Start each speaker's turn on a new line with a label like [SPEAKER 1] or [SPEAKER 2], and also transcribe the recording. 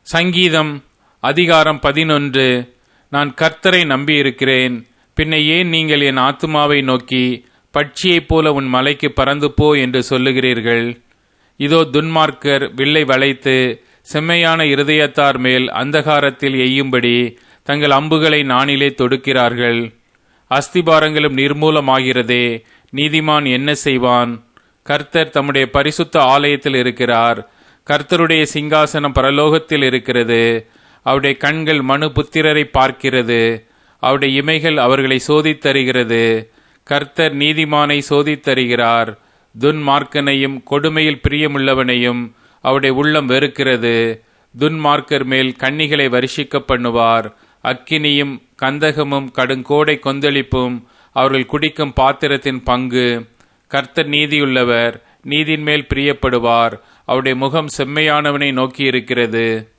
[SPEAKER 1] சங்கீதம் அதிகாரம் பதினொன்று நான் கர்த்தரை நம்பியிருக்கிறேன் பின்ன ஏன் நீங்கள் என் ஆத்துமாவை நோக்கி பட்சியைப் போல உன் மலைக்கு பறந்து போ என்று சொல்லுகிறீர்கள் இதோ துன்மார்க்கர் வில்லை வளைத்து செம்மையான இருதயத்தார் மேல் அந்தகாரத்தில் எய்யும்படி தங்கள் அம்புகளை நாணிலே தொடுக்கிறார்கள் அஸ்திபாரங்களும் நிர்மூலமாகிறதே நீதிமான் என்ன செய்வான் கர்த்தர் தம்முடைய பரிசுத்த ஆலயத்தில் இருக்கிறார் கர்த்தருடைய சிங்காசனம் பரலோகத்தில் இருக்கிறது அவருடைய கண்கள் மனு புத்திரரை பார்க்கிறது அவருடைய இமைகள் அவர்களை சோதித்தருகிறது கர்த்தர் நீதிமானை சோதித்தருகிறார் துன்மார்க்கனையும் கொடுமையில் பிரியமுள்ளவனையும் அவருடைய உள்ளம் வெறுக்கிறது துன்மார்க்கர் மேல் கன்னிகளை வருஷிக்க பண்ணுவார் அக்கினியும் கந்தகமும் கடுங்கோடை கொந்தளிப்பும் அவர்கள் குடிக்கும் பாத்திரத்தின் பங்கு கர்த்தர் நீதியுள்ளவர் நீதின் மேல் பிரியப்படுவார் அவருடைய முகம் செம்மையானவனை நோக்கி இருக்கிறது